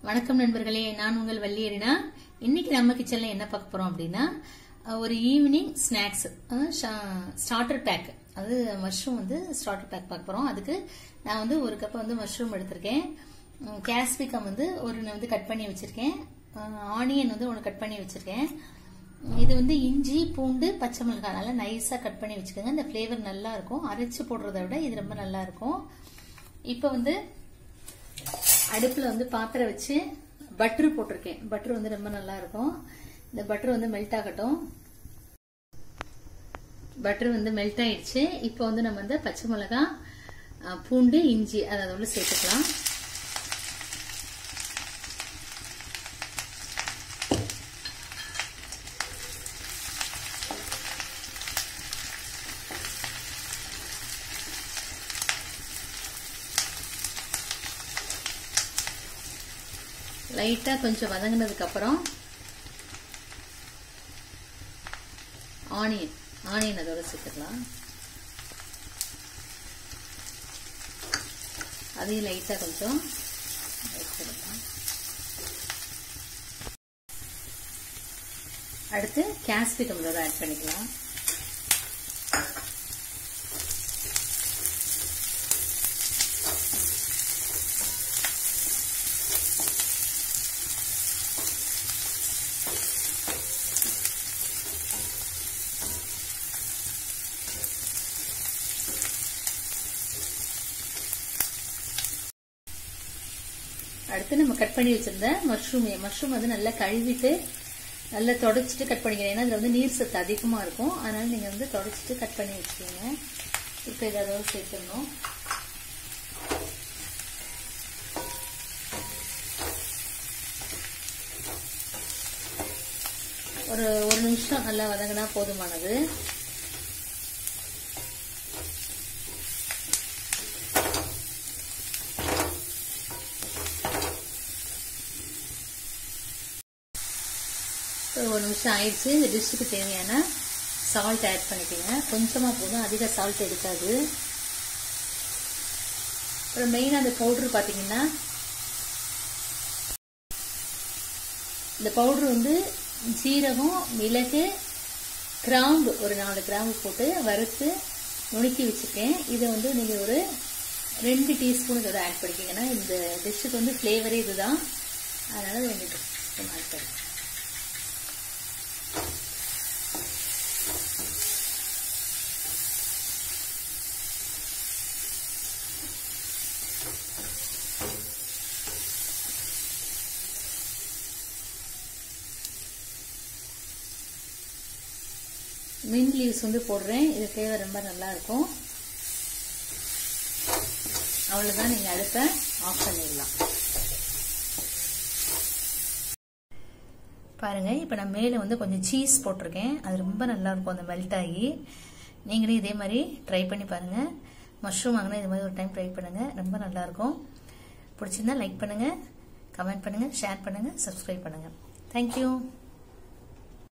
வணக்கம் நண்பர்களே நான் உங்கள் வள்ளியரினா இன்னைக்கு நம்ம கிச்சன்ல என்ன பார்க்க போறோம் அப்படின்னா அஹ், ஒரு ஈவினிங் ஸ்நாக்ஸ் ஸ்டார்டர் பேக் அது மஷ்ரூம் வந்து ஸ்டார்டர் பேக் பார்க்க போறோம் அதுக்கு நான் வந்து ஒரு கப் வந்து மஷ்ரூம் எடுத்திருக்கேன் கேஸ்பிகம் வந்து ஒரு நான் வந்து கட் பண்ணி வச்சிருக்கேன் ஆனியன் வந்து ஒன்று கட் பண்ணி வச்சிருக்கேன் இது வந்து இஞ்சி பூண்டு பச்சை மிளகாய் நல்லா நைஸா கட் பண்ணி வச்சுக்கோங்க இந்த ஃப்ளேவர் நல்லா இருக்கும் அரைச்சு போடுறத விட இது ரொம்ப நல்லா இருக்கும் இப்போ வந்து அடுப்புல வந்து பாத்திரம் வச்சு பட்டர் போட்டிருக்கேன் பட்டர் வந்து ரொம்ப நல்லா இருக்கும் இந்த பட்டர் வந்து மெல்ட் ஆகட்டும் பட்டர் வந்து மெல்ட் ஆயிடுச்சு இப்போ வந்து நம்ம வந்து பச்சை மிளகாய் அஹ், பூண்டு இஞ்சி அதை அதோட சேர்த்துக்கலாம் லைட்டா கொஞ்சம் வதங்கினதுக்கு அப்புறம் ஆனியன் ஆனியன் அதோட சேர்த்துக்கலாம் அதையும் லைட்டா கொஞ்சம் வச்சிடலாம் அடுத்து கேஸ்பிகம் இதோட ஆட் பண்ணிக்கலாம் அடுத்து நம்ம கட் பண்ணி வச்சிருந்த மஷ்ரூம் மஷ்ரூம் வந்து நல்லா கழுவிட்டு நல்லா தொடச்சிட்டு கட் பண்ணிக்கணும் ஏன்னா இதுல வந்து நீர் சத்து அதிகமா இருக்கும் அதனால நீங்க வந்து தொடச்சிட்டு கட் பண்ணி வச்சுக்கோங்க இப்போ இதை அதோட சேர்த்துடணும் ஒரு ஒரு நிமிஷம் நல்லா வதங்கினா போதுமானது இப்போ ஒரு நிமிஷம் ஆயிடுச்சு இந்த டிஷ்ஷுக்கு தேவையான சால்ட் ஆட் பண்ணிக்கோங்க கொஞ்சமாக போதும் அதிக சால்ட் எடுக்காது அப்புறம் மெயினாக அந்த பவுடர் பார்த்தீங்கன்னா இந்த பவுடர் வந்து ஜீரகம் மிளகு கிராம்பு ஒரு நாலு கிராம்பு போட்டு வறுத்து நுணுக்கி வச்சுருக்கேன் இதை வந்து நீங்கள் ஒரு ரெண்டு டீஸ்பூன் இதோட ஆட் பண்ணிக்கிங்கன்னா இந்த டிஷ்ஷுக்கு வந்து ஃப்ளேவரே இதுதான் அதனால் ரெண்டு டீஸ்பூன் ஆட் பண்ணிக்கோங்க மின்ட் லீவ்ஸ் வந்து போடுறேன் இது ஃப்ளேவர் ரொம்ப நல்லா இருக்கும் அவ்வளோதான் நீங்கள் அடுப்பை ஆஃப் பண்ணிடலாம் பாருங்க இப்போ நான் மேலே வந்து கொஞ்சம் சீஸ் போட்டிருக்கேன் அது ரொம்ப நல்லா இருக்கும் அந்த மெல்ட் ஆகி நீங்களே இதே மாதிரி ட்ரை பண்ணி பாருங்க மஷ்ரூம் வாங்கினா இது மாதிரி ஒரு டைம் ட்ரை பண்ணுங்க ரொம்ப நல்லா இருக்கும் பிடிச்சிருந்தா லைக் பண்ணுங்க கமெண்ட் பண்ணுங்க ஷேர் பண்ணுங்க சப்ஸ்கிரைப் பண்ணுங்க தேங்க்யூ